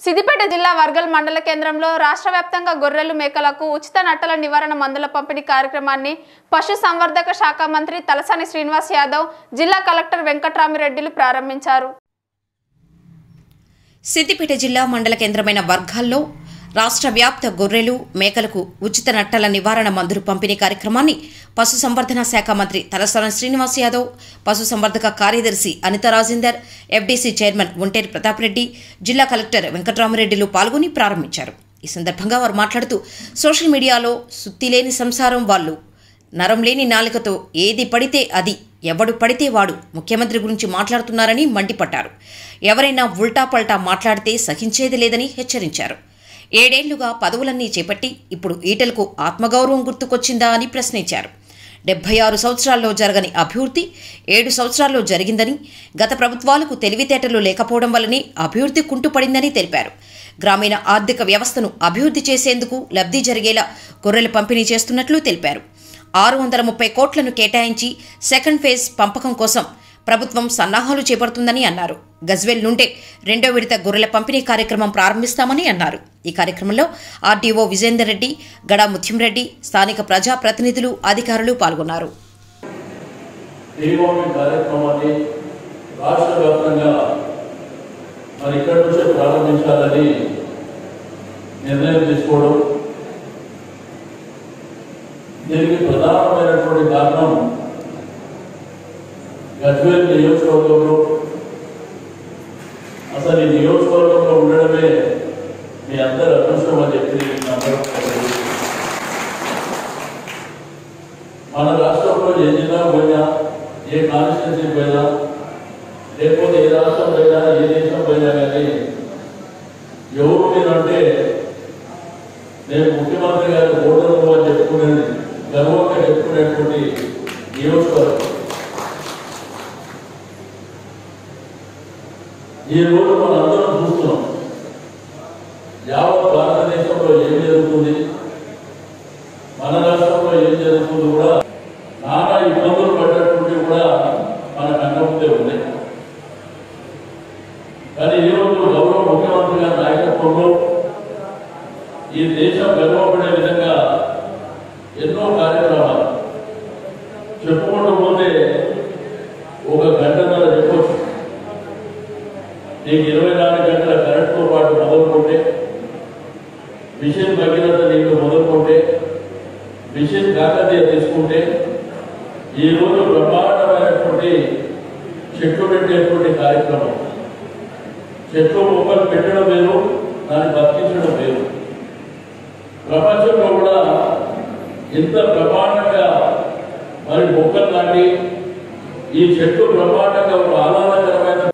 సిద్దిపేట జిల్లా వర్గల్ మండల కేంద్రంలో రాష్ట్ర వ్యాప్తంగా గొర్రెలు మేకలకు ఉచిత నట్టల నివారణ మందుల పంపిణీ కార్యక్రమాన్ని పశు సంవర్ధక శాఖ మంత్రి తలసాని శ్రీనివాస్ యాదవ్ జిల్లా కలెక్టర్ వెంకట్రామిరెడ్డిలు ప్రారంభించారు సిద్దిపేట జిల్లా మండల కేంద్రమైన వర్గాల్లో రాష్ట్ర వ్యాప్త గొర్రెలు మేకలకు ఉచిత నట్టల నివారణ మందులు పంపిణీ కార్యక్రమాన్ని పశుసంవర్ధన శాఖ మంత్రి తలసాని శ్రీనివాస్ యాదవ్ పశుసంవర్ధక కార్యదర్శి అనిత రాజేందర్ ఎఫ్డీసీ చైర్మన్ ఒంటేరు ప్రతాప్ రెడ్డి జిల్లా కలెక్టర్ వెంకట్రామరెడ్డిలు పాల్గొని ప్రారంభించారు ఈ సందర్భంగా వారు మాట్లాడుతూ సోషల్ మీడియాలో సుత్తిలేని సంసారం వాళ్ళు నరం లేని నాలుకతో ఏది పడితే అది ఎవడు పడితే వాడు ముఖ్యమంత్రి గురించి మాట్లాడుతున్నారని మండిపడ్డారు ఎవరైనా ఉల్టా పల్టా మాట్లాడితే సహించేది లేదని హెచ్చరించారు ఏడేళ్లుగా పదవులన్నీ చేపట్టి ఇప్పుడు ఈటలకు ఆత్మగౌరవం గుర్తుకొచ్చిందా అని ప్రశ్నించారు డెబ్బై ఆరు సంవత్సరాల్లో జరగని అభివృద్ధి ఏడు సంవత్సరాల్లో జరిగిందని గత ప్రభుత్వాలకు తెలివితేటలు లేకపోవడం వల్లనే అభివృద్ధి కుంటుపడిందని తెలిపారు గ్రామీణ ఆర్థిక వ్యవస్థను అభివృద్ధి చేసేందుకు లబ్ధి జరిగేలా గొర్రెల పంపిణీ చేస్తున్నట్లు తెలిపారు ఆరు వందల ముప్పై కోట్లను కేటాయించి సెకండ్ ఫేజ్ పంపకం కోసం ప్రభుత్వం సన్నాహాలు చేపడుతుందని అన్నారు గజ్వెల్ నుండే రెండో విడత గొర్రెల పంపిణీ కార్యక్రమం ప్రారంభిస్తామని అన్నారు ఈ కార్యక్రమంలో ఆర్డీఓ విజేందర్ రెడ్డి గడా ముత్యంరెడ్డి స్థానిక ప్రజా ప్రతినిధులు అధికారులు పాల్గొన్నారు టెలికాం కార్యక్రమాన్ని రాష్ట్ర వ్యాప్తంగా మరి ఇక్కడి నుంచే ప్రారంభించాలని నిర్ణయం తీసుకోవడం దీనికి ప్రధానమైనటువంటి కారణం గజ్వేల్ నియోజకవర్గంలో అసలు ఈ నియోజకవర్గంలో ఉండడమే మీ అందరి అదృష్టం అని చెప్పి నేను అందరూ తెలియజేస్తున్నాను. మన రాష్ట్రంలో ఏ జిల్లా పోయినా ఏ కాన్స్టిట్యూన్సీ పోయినా లేకపోతే ఏ రాష్ట్రం పోయినా ఏ దేశం పోయినా కానీ ఎవరు మీరంటే నేను ముఖ్యమంత్రి గారి ఓటర్లు అని చెప్పుకునేది గర్వంగా చెప్పుకునేటువంటి నియోజకవర్గం ఈ రోజు మనందరం చూస్తున్నాం యావత్ భారతదేశంలో ఏం జరుగుతుంది మన రాష్ట్రంలో ఏం జరుగుతుంది కూడా నానా ఇబ్బందులు పడ్డటువంటి కూడా మన కన్న ముందే ఉంది కానీ ఈరోజు గౌరవ ముఖ్యమంత్రి గారి నాయకత్వంలో ఈ దేశం గర్వపడే విధంగా ఎన్నో కార్యక్రమాలు చెప్పుకుంటూ పోతే ఒక గంటన్నర చెప్పొచ్చు నీకు ఇరవై నాలుగు గంటల కరెంట్తో పాటు మొదలుకుంటే మిషన్ భగీరథ నీకు మొదలుకుంటే మిషన్ కాకతీయ తీసుకుంటే ఈ రోజు బ్రహ్మాండమైనటువంటి చెట్లు పెట్టేటువంటి కార్యక్రమం చెట్లు మొక్కలు పెట్టడం వేరు దాన్ని బతికించడం వేరు ప్రపంచంలో కూడా ఇంత బ్రహ్మాండంగా మరి మొక్కలు నాటి ఈ చెట్లు బ్రహ్మాండంగా ఒక ఆహ్లాదకరమైన